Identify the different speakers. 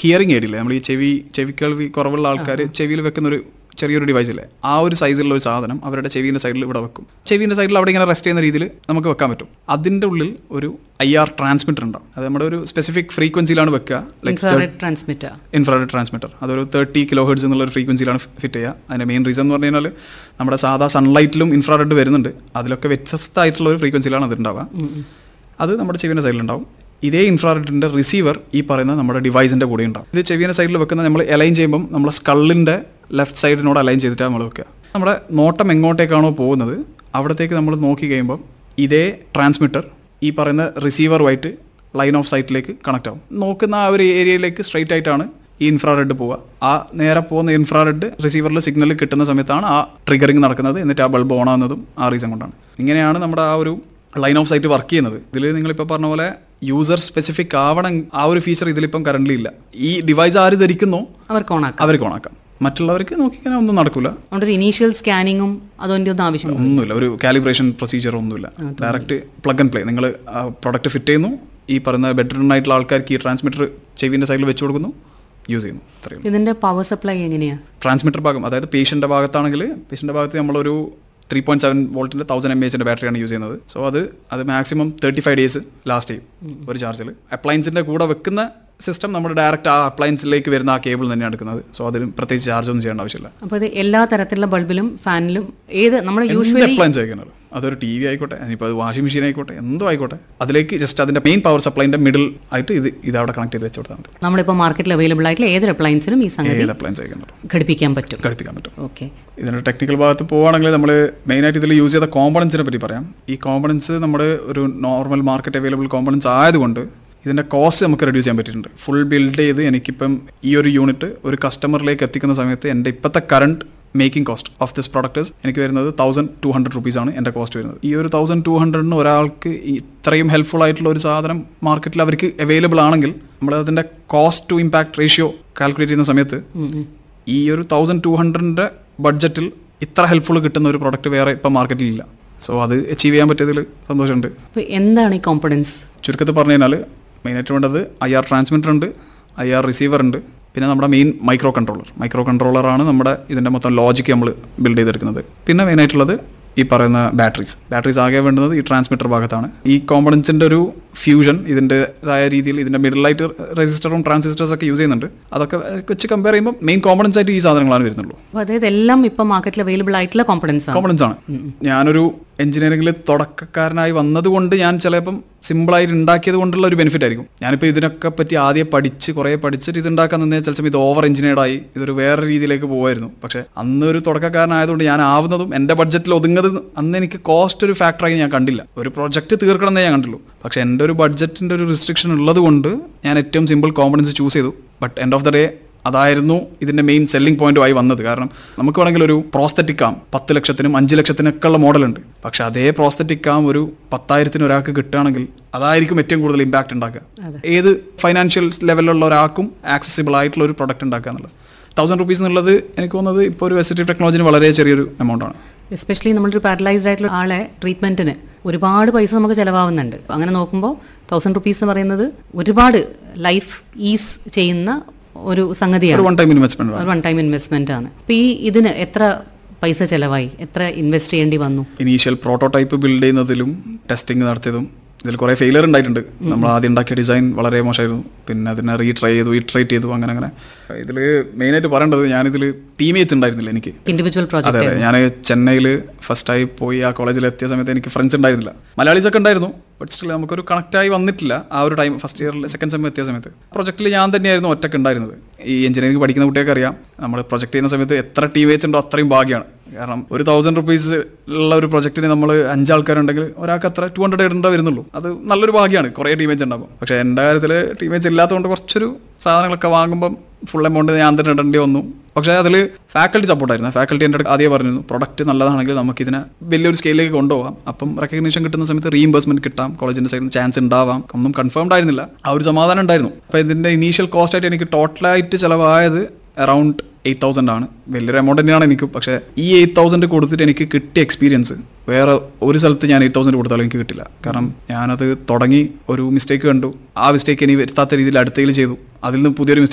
Speaker 1: hearing എയ്ഡില്ലേ നമ്മൾ ഈ ചെവി ചെവിക്കേൾവി കുറവുള്ള ആൾക്കാർ ചെവിയിൽ വെക്കുന്ന ഒരു ചെറിയൊരു ഡിവൈസ് ഇല്ലേ ആ ഒരു സൈസിലുള്ള ഒരു സാധനം അവരുടെ ചെവിൻ്റെ സൈഡിൽ ഇവിടെ വെക്കും ചെവിൻ്റെ സൈഡിൽ അവിടെ ഇങ്ങനെ റെസ്റ്റ് ചെയ്യുന്ന രീതിയിൽ നമുക്ക് വെക്കാൻ പറ്റും അതിൻ്റെ ഉള്ളിൽ ഒരു ഐ ആർ ട്രാൻസ്മിറ്റർ ഉണ്ടാവും അത് നമ്മുടെ ഒരു സ്പെസിഫിക് ഫ്രീക്വൻസിയിലാണ് വെക്കുക like
Speaker 2: infrared transmitter
Speaker 1: infrared transmitter അതൊരു തേർട്ടി കിലോ ഹെഡ്സ് എന്നുള്ള ഒരു ഫ്രീക്വൻസിയിലാണ് ഫിറ്റ് ചെയ്യുക അതിൻ്റെ മെയിൻ റീസൺ എന്ന് പറഞ്ഞു കഴിഞ്ഞാൽ നമ്മുടെ സാധാ സൺലൈറ്റിലും ഇൻഫ്രാറെഡ് വരുന്നുണ്ട് അതിലൊക്കെ വ്യത്യസ്തമായിട്ടുള്ള ഒരു ഫ്രീക്വൻസിയിലാണ് അത് ഉണ്ടാവുക അത് നമ്മുടെ ചെവിൻ്റെ സൈഡിലുണ്ടാവും ഇതേ ഇൻഫ്രാറെഡിൻ്റെ റിസീവർ ഈ പറയുന്ന നമ്മുടെ ഡിവൈസിൻ്റെ കൂടെ ഉണ്ടാവും ഇത് ചെവിയുടെ സൈഡിൽ വെക്കുന്ന നമ്മൾ അലൈൻ ചെയ്യുമ്പം നമ്മുടെ സ്കള്ളിൻ്റെ ലെഫ്റ്റ് സൈഡിനോട് അലൈൻ ചെയ്തിട്ടാണ് നമ്മൾ വെക്കുക നമ്മുടെ നോട്ടം എങ്ങോട്ടേക്കാണോ പോകുന്നത് അവിടത്തേക്ക് നമ്മൾ നോക്കി കഴിയുമ്പം ഇതേ ട്രാൻസ്മിറ്റർ ഈ പറയുന്ന റിസീവറുമായിട്ട് ലൈൻ ഓഫ് സൈറ്റിലേക്ക് കണക്ട് ആവും നോക്കുന്ന ആ ഒരു ഏരിയയിലേക്ക് സ്ട്രൈറ്റ് ആയിട്ടാണ് ഈ ഇൻഫ്രാറെഡ് പോവുക ആ നേരെ പോകുന്ന ഇൻഫ്രാറെഡ് റിസീവറിൽ സിഗ്നൽ കിട്ടുന്ന സമയത്താണ് ആ ട്രിഗറിങ് നടക്കുന്നത് എന്നിട്ട് ആ ബൾബ് ഓൺ ആവുന്നതും ആ റീസൺ കൊണ്ടാണ് ഇങ്ങനെയാണ് നമ്മുടെ ആ ഒരു ലൈൻ ഓഫ് സൈറ്റ് വർക്ക് ചെയ്യുന്നത് ഇതിൽ നിങ്ങളിപ്പോൾ പറഞ്ഞ പോലെ യൂസർ സ്പെസിഫിക് ആവണം ആ ഒരു ഫീച്ചർ ഇതിലിപ്പം കറന്റ് ഇല്ല ഈ ഡിവൈസ് ആര് ധരിക്കുന്നോ
Speaker 2: അവർക്ക് ഓണാക്കാം
Speaker 1: അവർക്ക് ഓണാക്കാം മറ്റുള്ളവർക്ക് നോക്കിക്കാൻ ഒന്നും നടക്കില്ല
Speaker 2: അതുകൊണ്ട് ഒരു ഇനീഷ്യൽ സ്കാനിങ്ങും അതിൻ്റെ ഒന്നും ആവശ്യമില്ല
Speaker 1: ഒന്നുമില്ല ഒരു കാലിബ്രേഷൻ പ്രൊസീജിയർ ഒന്നുമില്ല ഡയറക്റ്റ് പ്ലഗ് ആൻഡ് പ്ലേ നിങ്ങൾ പ്രൊഡക്റ്റ് ഫിറ്റ് ചെയ്യുന്നു ഈ പറയുന്ന ബെഡ്റൂം ആയിട്ടുള്ള ആൾക്കാർക്ക് ഈ ട്രാൻസ്മിറ്റർ ചെവിൻ്റെ സൈഡിൽ വെച്ച് കൊടുക്കുന്നു യൂസ് ചെയ്യുന്നു അത്രയും
Speaker 2: ഇതിന്റെ പവർ സപ്ലൈ എങ്ങനെയാ
Speaker 1: ട്രാൻസ്മിറ്റർ ഭാഗം അതായത് പേഷ്യൻ്റെ ഭാഗത്താണെങ്കിൽ പേഷ്യൻ്റെ ഭാഗത്ത് നമ്മളൊരു ത്രീ പോയിന്റ് സെവൻ വോൾട്ടിൻ്റെ തൗസൻഡ് എം എച്ചിൻ്റെ ബാറ്ററിയാണ് യൂസ് ചെയ്യുന്നത് സോ അത് അത് maximum thirty five days last ചെയ്യും ഒരു ചാർജിൽ അപ്ലയൻസിൻ്റെ കൂടെ വെക്കുന്ന സിസ്റ്റം നമ്മൾ ഡയറക്റ്റ് ആ അപ്ലയൻസിലേക്ക് വരുന്ന ആ കേബിൾ തന്നെയാണ് എടുക്കുന്നത് സോ അതിന് പ്രത്യേകിച്ച് ചാർജ് ഒന്നും ചെയ്യേണ്ട ആവശ്യമില്ല
Speaker 2: അപ്പോൾ ഇത് എല്ലാ തരത്തിലുള്ള ബൾബിലും ഫാനിലും ഏത് നമ്മൾ
Speaker 1: എന്ത്
Speaker 2: യൂഷ്വലി
Speaker 1: അപ്ലയൻസ് അയക്കുന്നത് അതൊരു ടി വി ആയിക്കോട്ടെ ഇനിയിപ്പോൾ അത് വാഷിംഗ് മെഷീൻ ആയിക്കോട്ടെ എന്തോ ആയിക്കോട്ടെ അതിലേക്ക് ജസ്റ്റ് അതിൻ്റെ മെയിൻ പവർ സപ്ലൈൻ്റെ മിഡിൽ ആയിട്ട് ഇത് ഇത് അവിടെ കണക്ട് ചെയ്ത് വെച്ച് കൊടുത്താൽ മതി
Speaker 2: നമ്മളിപ്പോൾ മാർക്കറ്റിൽ അവൈലബിൾ ആയിട്ടുള്ള ഏതൊരു അപ്ലയൻസിനും ഈ സംഗതി
Speaker 1: ഏത് അപ്ലയൻസ് അയക്കുന്നുണ്ടോ
Speaker 2: ഘടിപ്പിക്കാൻ പറ്റും
Speaker 1: ഘടിപ്പിക്കാൻ പറ്റും
Speaker 2: ഓക്കെ
Speaker 1: ഇതിൻ്റെ ടെക്നിക്കൽ ഭാഗത്ത് പോവുകയാണെങ്കിൽ നമ്മൾ മെയിനായിട്ട് ഇതിൽ യൂസ് ചെയ്ത കോമ്പണൻസിനെ പറ്റി പറയാം ഈ കോമ്പണൻസ് നമ്മുടെ ഒരു നോർമൽ മാർക്കറ്റ് അവൈലബിൾ കോമ്പണൻസ് ആയതുകൊണ്ട് ഇതിൻ്റെ കോസ്റ്റ് നമുക്ക് റെഡ്യൂസ് ചെയ്യാൻ പറ്റിയിട്ടുണ്ട് ഫുൾ ബിൽഡ് ചെയ്ത് എനിക്കിപ്പം ഈ ഒരു യൂണിറ്റ് ഒരു കസ്റ്റമറിലേക്ക് എത്തിക്കുന്ന സമയത്ത് എൻ്റെ ഇപ്പോഴത്തെ current making cost of this product എനിക്ക് വരുന്നത് തൗസൻഡ് ടു ഹൺഡ്രഡ് റുപ്പീസാണ് എൻ്റെ കോസ്റ്റ് വരുന്നത് ഈ ഒരു തൗസൻഡ് ടു ഹൺഡ്രഡിന് ഒരാൾക്ക് ഈ ഇത്രയും ഹെൽപ്ഫുൾ ആയിട്ടുള്ള ഒരു സാധനം മാർക്കറ്റിൽ അവർക്ക് അവൈലബിൾ ആണെങ്കിൽ നമ്മൾ അതിൻ്റെ cost to impact ratio calculate ചെയ്യുന്ന സമയത്ത് ഈ ഒരു തൗസൻഡ് ടു ഹൺഡ്രഡിൻ്റെ ബഡ്ജറ്റിൽ ഇത്ര ഹെൽപ്ഫുൾ കിട്ടുന്ന ഒരു പ്രൊഡക്റ്റ് വേറെ ഇപ്പം മാർക്കറ്റിൽ ഇല്ല സോ അത് അച്ചീവ് ചെയ്യാൻ പറ്റിയതിൽ സന്തോഷമുണ്ട്
Speaker 2: അപ്പോൾ എന്താണ് ഈ കോമ്പണൻസ്
Speaker 1: ചുരുക്കത്തിൽ പറഞ്ഞു കഴിഞ്ഞാൽ മെയിനായിട്ട് വേണ്ടത് ഐ ആർ ട്രാൻസ്മിറ്റർ ഉണ്ട് ഐ ആർ റിസീവർ ഉണ്ട് പിന്നെ നമ്മുടെ മെയിൻ മൈക്രോ കൺട്രോളർ മൈക്രോ കൺട്രോളറാണ് നമ്മുടെ ഇതിൻ്റെ മൊത്തം ലോജിക്ക് നമ്മൾ ബിൽഡ് ചെയ്തെടുക്കുന്നത് പിന്നെ മെയിനായിട്ടുള്ളത് ഈ പറയുന്ന ബാറ്ററീസ് ബാറ്ററീസ് ആകെ വേണ്ടുന്നത് ഈ ട്രാൻസ്മിറ്റർ ഭാഗത്താണ് ഈ കോമ്പണൻസിൻ്റെ ഒരു ഫ്യൂഷൻ ഇതിൻ്റെതായ രീതിയിൽ ഇതിൻ്റെ മിഡിലായിട്ട് റെസിസ്റ്ററും ട്രാൻസിസ്റ്റേഴ്സ് ഒക്കെ യൂസ് ചെയ്യുന്നുണ്ട് അതൊക്കെ വെച്ച് കമ്പയർ ചെയ്യുമ്പോൾ മെയിൻ കോമ്പണൻസ് ആയിട്ട് ഈ സാധനങ്ങളാണ് വരുന്നുള്ളൂ
Speaker 2: അപ്പോൾ അതായത് എല്ലാം ഇപ്പം മാർക്കറ്റിൽ അവൈലബിൾ ആയിട്ടുള്ള കോമ്പണൻസ് ആണ്
Speaker 1: കോമ്പണൻസ് ആണ് ഞാനൊരു എഞ്ചിനീയറിംഗിൽ തുടക്കക്കാരനായി വന്നതുകൊണ്ട് ഞാൻ ചിലപ്പം സിമ്പിളായിട്ട് ഉണ്ടാക്കിയത് കൊണ്ടുള്ള ഒരു ബെനിഫിറ്റ് ആയിരിക്കും ഞാനിപ്പോൾ ഇതിനൊക്കെ പറ്റി ആദ്യം പഠിച്ച് കുറേ പഠിച്ചിട്ട് ഇത് ഉണ്ടാക്കാൻ നിന്നേ ചില സമയം ഇത് ഓവർ എഞ്ചിനീയർഡായി ഇതൊരു വേറെ രീതിയിലേക്ക് പോകുമായിരുന്നു പക്ഷേ അന്ന് ഒരു തുടക്കക്കാരനായതുകൊണ്ട് ഞാൻ ആവുന്നതും എൻ്റെ ബഡ്ജറ്റിൽ ഒതുങ്ങത് അന്ന് എനിക്ക് കോസ്റ്റ് ഒരു ഫാക്ടറായി ഞാൻ കണ്ടില്ല ഒരു പ്രോജക്റ്റ് തീർക്കണം എന്നേ ഞാൻ കണ്ടുള്ളൂ പക്ഷേ എൻ്റെ ഒരു ബഡ്ജറ്റിൻ്റെ ഒരു റിസ്ട്രിക്ഷൻ ഉള്ളത് കൊണ്ട് ഞാൻ ഏറ്റവും സിമ്പിൾ കോമ്പണൻസ് ചൂസ് ചെയ്തു but end of the day അതായിരുന്നു ഇതിന്റെ മെയിൻ സെല്ലിംഗ് പോയിന്റുമായി വന്നത് കാരണം നമുക്ക് വേണമെങ്കിൽ ഒരു പ്രോസ്തറ്റിക് ആം പത്ത് ലക്ഷത്തിനും അഞ്ച് ലക്ഷത്തിനൊക്കെ ഉള്ള മോഡലുണ്ട് പക്ഷെ അതേ പ്രോസ്തറ്റിക് ആം ഒരു പത്തായിരത്തിന് ഒരാൾക്ക് കിട്ടുകയാണെങ്കിൽ അതായിരിക്കും ഏറ്റവും കൂടുതൽ ഇമ്പാക്ട് ഉണ്ടാക്കുക ഏത് ഫൈനാൻഷ്യൽ ലെവലിലുള്ള ഒരാൾക്കും ആക്സസിബിൾ ആയിട്ടുള്ള ഒരു പ്രൊഡക്റ്റ് ഉണ്ടാക്കുക എന്നുള്ളത് തൗസൻഡ് റുപ്പീസ് എന്നുള്ളത് എനിക്ക് തോന്നുന്നത് ഇപ്പോൾ ഒരു വെസിറ്റീവ് ടെക്നോളജിന് വളരെ ചെറിയൊരു എമൗണ്ട് ആണ്
Speaker 2: എസ്പെഷ്യലി നമ്മളൊരു പാരലൈസ്ഡ് ആയിട്ടുള്ള ആളെ ട്രീറ്റ്മെൻറ്റിന് ഒരുപാട് പൈസ നമുക്ക് ചിലവാകുന്നുണ്ട് അങ്ങനെ നോക്കുമ്പോൾ തൗസൻഡ് റുപ്പീസ് എന്ന് പറയുന്നത് ഒരുപാട് ലൈഫ് ഈസ് ചെയ്യുന്ന ഒരു സംഗതിയാണ്
Speaker 1: ഒരു വൺ ടൈം ഇൻവെസ്റ്റ്മെന്റ്
Speaker 2: ഒരു വൺ ടൈം ഇൻവെസ്റ്റ്മെന്റ് ആണ് അപ്പോൾ ഈ ഇതിന് എത്ര പൈസ ചിലവായി എത്ര ഇൻവെസ്റ്റ് ചെയ്യേണ്ടി വന്നു
Speaker 1: ഇനീഷ്യൽ പ്രോട്ടോടൈപ്പ് ബിൽഡ് ചെയ്യുന്നതിലും ടെസ്റ്റിംഗ് നടത്തിയതും ഇതിൽ കുറേ ഫെയിലിയർ ഉണ്ടായിട്ടുണ്ട് നമ്മൾ ആദ്യം ഉണ്ടാക്കിയ ഡിസൈൻ വളരെ മോശമായിരുന്നു പിന്നെ അതിനെ റീട്രൈ ചെയ്തു ഇട്രേറ്റ് ചെയ്തു അങ്ങനെ അങ്ങനെ ഇതിൽ മെയിനായിട്ട് പറയേണ്ടത് ഞാനിതിൽ ടീമേറ്റ്സ് ഉണ്ടായിരുന്നില്ല എനിക്ക്
Speaker 2: ഇൻഡിവിജ്വൽ
Speaker 1: അതെ
Speaker 2: പ്രോജക്റ്റ്
Speaker 1: അതെ ഞാൻ ചെന്നൈയിൽ ഫസ്റ്റായി പോയി ആ കോളേജിൽ എത്തിയ സമയത്ത് എനിക്ക് ഫ്രണ്ട്സ് ഉണ്ടായിരുന്നില്ല മലയാളീസ് ഒക്കെ ഉണ്ടായിരുന്നു ബട്ട് സ്റ്റിൽ നമുക്കൊരു കണക്റ്റ് ആയി വന്നിട്ടില്ല ആ ഒരു ടൈം ഫസ്റ്റ് ഇയറിൽ സെക്കൻഡ് സെം എത്തിയ സമയത്ത് പ്രൊജക്റ്റിൽ ഞാൻ തന്നെയായിരുന്നു ഒറ്റക്ക് ഉണ്ടായിരുന്നത് ഈ എഞ്ചിനീയറിംഗ് പഠിക്കുന്ന കുട്ടിയൊക്കെ അറിയാം നമ്മൾ പ്രൊജക്ട് ചെയ്യുന്ന സമയത്ത് എത്ര ടീമേറ്റ്സ് ഉണ്ടോ അത്രയും ഭാഗ്യമാണ് കാരണം ഒരു തൗസൻഡ് റുപ്പീസ് ഉള്ള ഒരു പ്രൊജക്റ്റിന് നമ്മൾ അഞ്ചാൾക്കാരുണ്ടെങ്കിൽ ഒരാൾക്ക് അത്ര ടു ഹൺഡ്രഡ് ഇടേണ്ട വരുന്നുള്ളൂ അത് നല്ലൊരു ഭാഗ്യമാണ് കുറേ ടീമേറ്റ്സ് ഉണ്ടാകും പക്ഷേ എൻ്റെ കാര്യത്തിൽ ടീമേറ്റ്സ് ഇല്ലാത്തതുകൊണ്ട് കുറച്ചൊരു സാധനങ്ങളൊക്കെ വാങ്ങുമ്പം ഫുൾ എമൗണ്ട് ഞാൻ തന്നെ ഇടേണ്ടി വന്നു പക്ഷേ അതിൽ ഫാക്കൽറ്റി സപ്പോർട്ടായിരുന്നു ഫാക്കൽറ്റി എൻ്റെ അടുത്ത് ആദ്യം പറഞ്ഞിരുന്നു പ്രൊഡക്റ്റ് നല്ലതാണെങ്കിൽ നമുക്കിതിനെ വലിയൊരു സ്കെയിലേക്ക് കൊണ്ടുപോകാം അപ്പം റെക്കഗ്നീഷൻ കിട്ടുന്ന സമയത്ത് റീഇംബേഴ്സ്മെന്റ് കിട്ടാം കോളേജിന്റെ സൈഡിൽ നിന്ന് ചാൻസ് ഉണ്ടാവാം ഒന്നും കൺഫേംഡ് ആയിരുന്നില്ല ആ ഒരു സമാധാനം ഉണ്ടായിരുന്നു അപ്പോൾ ഇതിന്റെ ഇനീഷ്യൽ കോസ്റ്റ് ആയിട്ട് എനിക്ക് ടോട്ടലായിട്ട് ചിലവായത് അറൗണ്ട് എയ്റ്റ് തൗസൻഡ് ആണ് വലിയൊരു എമൗണ്ട് തന്നെയാണ് എനിക്ക് പക്ഷേ ഈ എയ്റ്റ് തൗസൻഡ് കൊടുത്തിട്ട് എനിക്ക് കിട്ടിയ എക്സ്പീരിയൻസ് വേറെ ഒരു സ്ഥലത്ത് ഞാൻ എയ്റ്റ് തൗസൻഡ് കൊടുത്താലും എനിക്ക് കിട്ടില്ല കാരണം ഞാനത് തുടങ്ങി ഒരു മിസ്റ്റേക്ക് കണ്ടു ആ മിസ്റ്റേക്ക് ഇനി വരുത്താത്ത രീതിയിൽ അടുത്തതിൽ ചെയ്തു അതിൽ നിന്ന് പുതിയൊരു